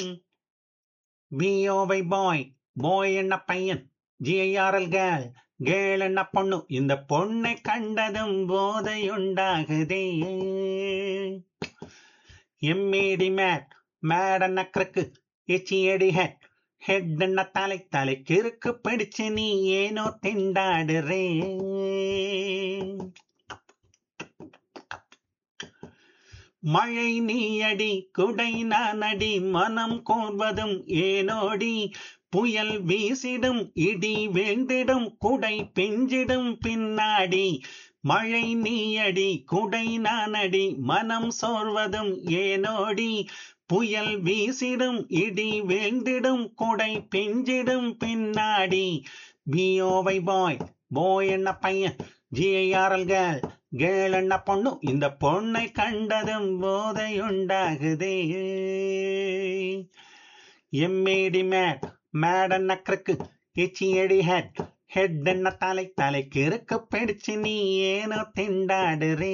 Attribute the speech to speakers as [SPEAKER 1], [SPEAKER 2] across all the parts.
[SPEAKER 1] பிஓவை பாய் பாய் என்ன பையன் GIRL girl கேள் என்ன பொண்ணு இந்த பொண்ணை கண்டதும் போதையுண்டாகுதே எம்ஏடி மேட் மேட் என்ன கிறுக்கு எச்சியடி ஹெட் ஹெட் என்ன தலை தலை கிறுக்கு பிடிச்சு நீ ஏனோ திண்டாடுறே மழை நீயடி குடை நானடி மனம் கோர்வதும் ஏனோடி புயல் வீசிடும் இடி வீழ்ந்திடும் குடை பிஞ்சிடும் பின்னாடி மழை நீயடி குடை நானடி மனம் சோர்வதும் ஏனோடி புயல் வீசிடும் இடி வீழ்ந்திடும் குடை பிஞ்சிடும் பின்னாடி பிஓவை பாய் போய் என்ன பையன் ஜிஐஆர்எல் கேர்ள் கேள் என்ன பொண்ணு இந்த பொண்ணை கண்டதும் போதையுண்டாகுதே எம்ஏடி மேட் மேட் என்ன கிறுக்கு எச்சியடி ஹெட் ஹெட் என்ன தலை தலைக்கு இருக்கு பிடிச்சு நீ ஏனோ திண்டாடுறே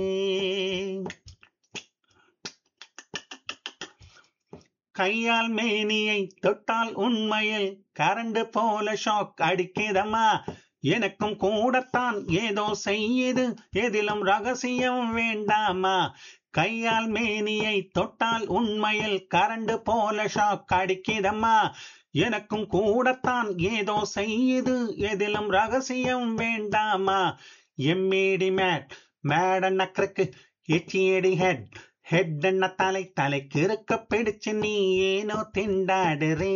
[SPEAKER 1] கையால் மேனியை தொட்டால் உண்மையில் கரண்டு போல ஷாக் அடிக்குதம்மா எனக்கும் கூடத்தான் ஏதோ செய்யுது எதிலும் ரகசியம் வேண்டாமா கையால் மேனியை தொட்டால் உண்மையில் கரண்டு போல ஷாக் அடிக்குதம்மா எனக்கும் கூடத்தான் ஏதோ செய்யுது எதிலும் ரகசியம் வேண்டாமா எம்ஏடி மேட் மேட் என்ன கிறுக்கு எச்சியடி ஹெட் ஹெட் என்ன தலை தலைக்கு இருக்க பிடிச்சு நீ ஏனோ திண்டாடுறே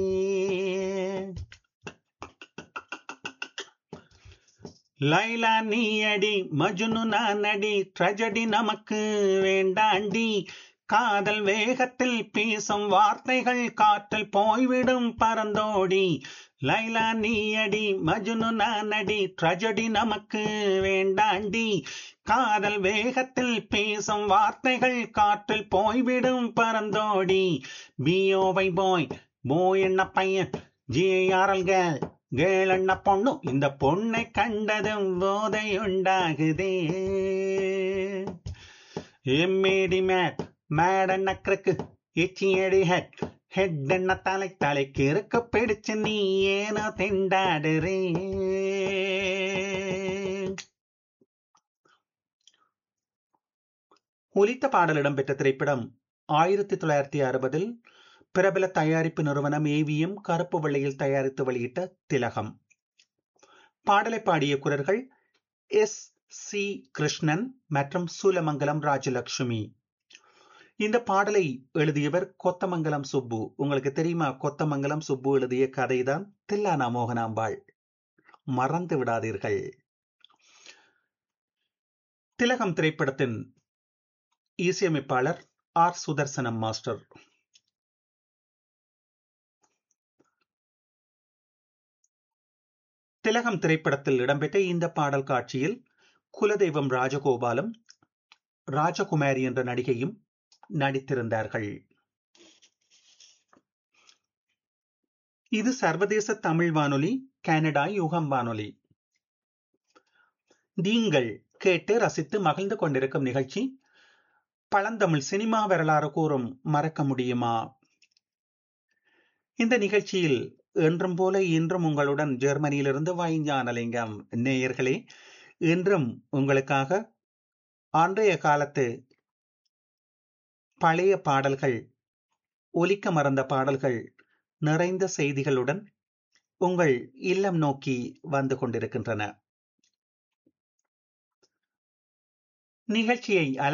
[SPEAKER 1] லைலா நீ அடி மஜுனு நான் அடி ட்ரஜடி நமக்கு வேண்டாண்டி காதல் வேகத்தில் பேசும் வார்த்தைகள் காற்றில் போய்விடும் பறந்தோடி லைலா நீ அடி மஜுனு நான் அடி ட்ரஜடி நமக்கு வேண்டாண்டி காதல் வேகத்தில் பேசும் வார்த்தைகள் காற்றில் போய்விடும் பறந்தோடி பிஓவை பாய் போய் என்ன பையன் ஜிஐஆர்எல் கேர்ள் கேள் என்ன பொண்ணு இந்த பொண்ணை கண்டதும் போதை உண்டாகுதே எம்ஏடி மேட் மேட் என்ன கிறுக்கு எச்சியடி ஹெட் ஹெட் என்ன தலை தலைக்கு இருக்க பிடிச்சு நீ ஏனோ திண்டாடுறே ஒலித்த பாடல் இடம்பெற்ற திரைப்படம் ஆயிரத்தி தொள்ளாயிரத்தி அறுபதில் பிரபல தயாரிப்பு நிறுவனம் ஏவிஎம் கருப்பு வெள்ளையில் தயாரித்து வெளியிட்ட திலகம் பாடலை பாடிய குரல்கள் எஸ் சி கிருஷ்ணன் மற்றும் சூலமங்கலம் ராஜலட்சுமி இந்த பாடலை எழுதியவர் கொத்தமங்கலம் சுப்பு உங்களுக்கு தெரியுமா கொத்தமங்கலம் சுப்பு எழுதிய கதைதான் தில்லானா மோகனாம்பாள் மறந்து விடாதீர்கள் திலகம் திரைப்படத்தின் இசையமைப்பாளர் ஆர் சுதர்சனம் மாஸ்டர் திலகம் திரைப்படத்தில் இடம்பெற்ற இந்த பாடல் காட்சியில் குலதெய்வம் ராஜகோபாலும் ராஜகுமாரி என்ற நடிகையும் நடித்திருந்தார்கள் இது சர்வதேச தமிழ் வானொலி கனடா யுகம் வானொலி நீங்கள் கேட்டு ரசித்து மகிழ்ந்து கொண்டிருக்கும் நிகழ்ச்சி பழந்தமிழ் சினிமா வரலாறு கூறும் மறக்க முடியுமா இந்த நிகழ்ச்சியில் என்றும் போல இன்றும் உங்களுடன் ஜெர்மனியிலிருந்து வைஞானலிங்கம் நேயர்களே இன்றும் உங்களுக்காக அன்றைய காலத்து பழைய பாடல்கள் ஒலிக்க மறந்த பாடல்கள் நிறைந்த செய்திகளுடன் உங்கள் இல்லம் நோக்கி வந்து கொண்டிருக்கின்றன நிகழ்ச்சியை